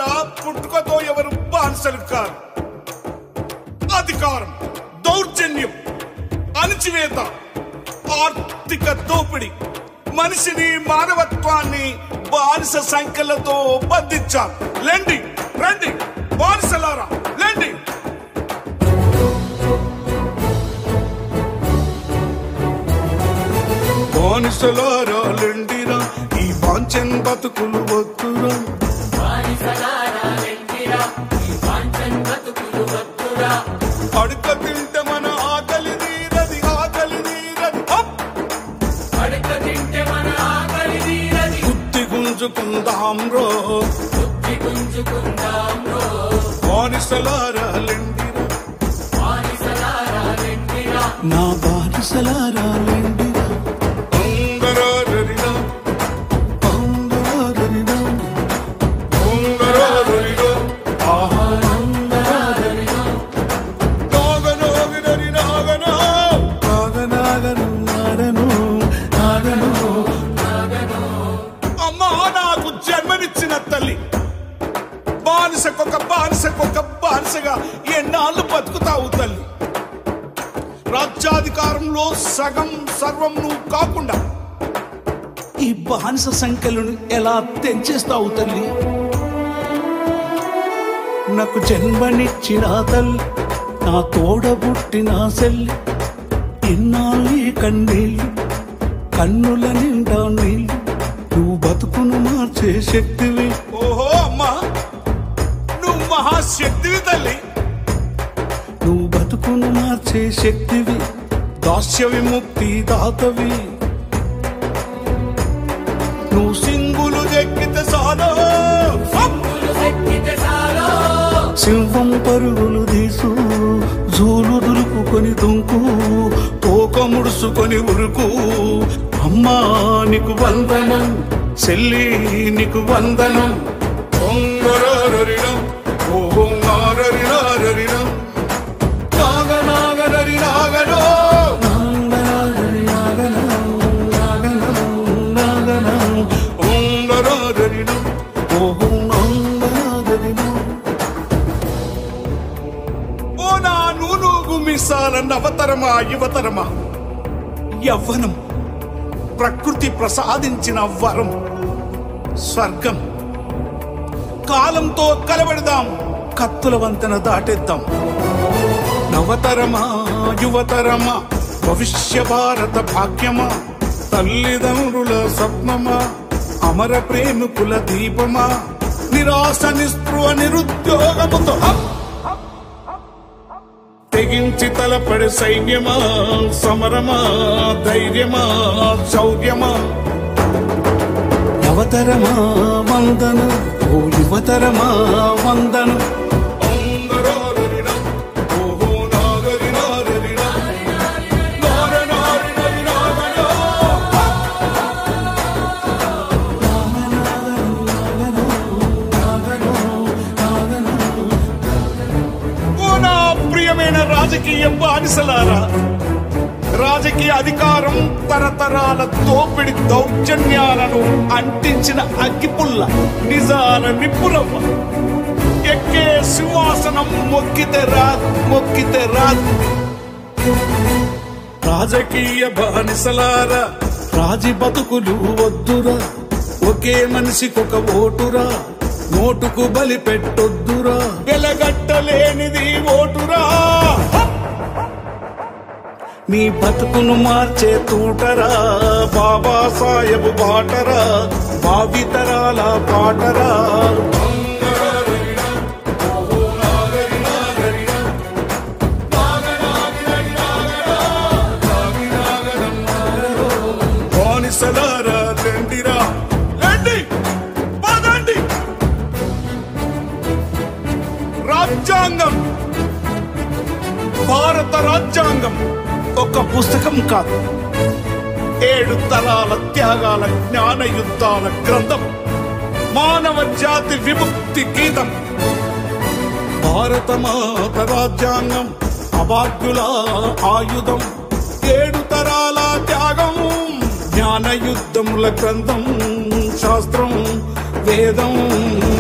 బానిసలారా పుట్టుకతో ఎవరు బానిసలు కారు అధికారం దౌర్జన్యం అణచివేత ఆర్థిక దోపిడి మనిషిని మానవత్వాన్ని బానిస సంఖ్యలతో బంధించారు లెండి రండి బానిసలారా లెండి బానిసలారా లెండిరా ఈ వాంఛన్ బతుకులు వద్దురా అడుక తింటే మన ఆకలి తీరది ఆకలి తీరది అప్! బుద్ధి గుంజుకుందాం రో బానిసలారా లెండిరా నా బానిసలారా లెండిరా ఉంగరారరిరా, పౌందరాదరిరా, ఉంగరారరిరా, ఆహా. నాగనాగినరి నాగనా. నాగనాగను నాగను నాగను అమ్మా నాకు జన్మనిచ్చిన తల్లి బానిసకొక బానిసకొక బానిసగా ఎన్నాళ్ళు బతుకుతావు తల్లి రాజ్యాధికారంలో సగం సర్వం నువ్వు కాకుండా ఈ బానిస సంఖ్యలను ఎలా తెంచేస్తావు తల్లి నాకు జన్మనిచ్చిన తల్లి నా తోడబుట్టిన సెల్లి ఇన్నాళ్ళు ఈ కన్నీళ్ళు కన్నుల నిండా నీళ్ళు నువ్వు బతుకును మార్చే శక్తివి ఓహో అమ్మా నువ్వు మహాశక్తివి తల్లి నువ్వు బతుకును మార్చే శక్తివి దాస్య విముక్తి దాతవి నువ్వు సింగులు ఎక్కితే సాలో సింహం పరుగులు తీసు జూలు దులుపుకొని దుంకు తోక ముడుసుకొని ఉరుకు అమ్మా నీకు వందనం చెల్లి నీకు వందనం పొంగరరిడం ఓహో నారరిరారరిడం నాగనాగరరి నాగనో నాగనాగరి నాగనం, నాగనం, నాగనం. పొంగరరిడం ఓహో నాగనాగరినా. ఓ నా నూనూగు మిసాల నవతరమా యువతరమా యవ్వనం ప్రకృతి ప్రసాదించిన వరం స్వర్గం కాలంతో కలబెడదాం కత్తుల వంతెన దాటేద్దాం నవతరమా యువతరమా భవిష్య భారత భాగ్యమా తల్లిదండ్రుల స్వప్నమా అమర ప్రేమికుల దీపమా నిరాశ నిస్పృహ నిరుద్యోగముతో హప్! తెగించి తలపడి సైన్యమా సమరమా ధైర్యమా శౌర్యమా నవతరమా వందన ఓ యువతరమా వందన ఓహో నాగరి నాగరి నాగరి నాగరి నాగరి నాగరి ఓ నా ప్రియమైన రాజకీయ బానిసలారా రాజకీయ అధికారం తరతరాల దోపిడి దౌర్జన్యాలను అంటించిన అగ్గిపుల్ల నిజాల నిప్పురవ్వ ఎక్కే సింహాసనం మొక్కితే రాదు మొక్కితే రాదు రాజకీయ బానిసలారా రాజి బతుకులు వద్దురా ఒకే మనిషికొక ఓటురా నోటుకు బలి పెట్టొద్దురా వెలగట్టలేనిది ఓటురా నీ బతుకును మార్చే తూటరా బాబా సాహెబ్ బాటరా భావితరాల పాటరా బానిసలారా లెండిరా లెండి పదండి రాజ్యాంగం భారత రాజ్యాంగం ఒక పుస్తకం కాదు ఏడు తరాల త్యాగాల జ్ఞాన యుద్ధాల గ్రంథం మానవ జాతి విముక్తి గీతం భారత మాత రాజ్యాంగం అభాగ్యుల ఆయుధం ఏడు తరాల త్యాగం జ్ఞాన యుద్ధముల గ్రంథం శాస్త్రం వేదం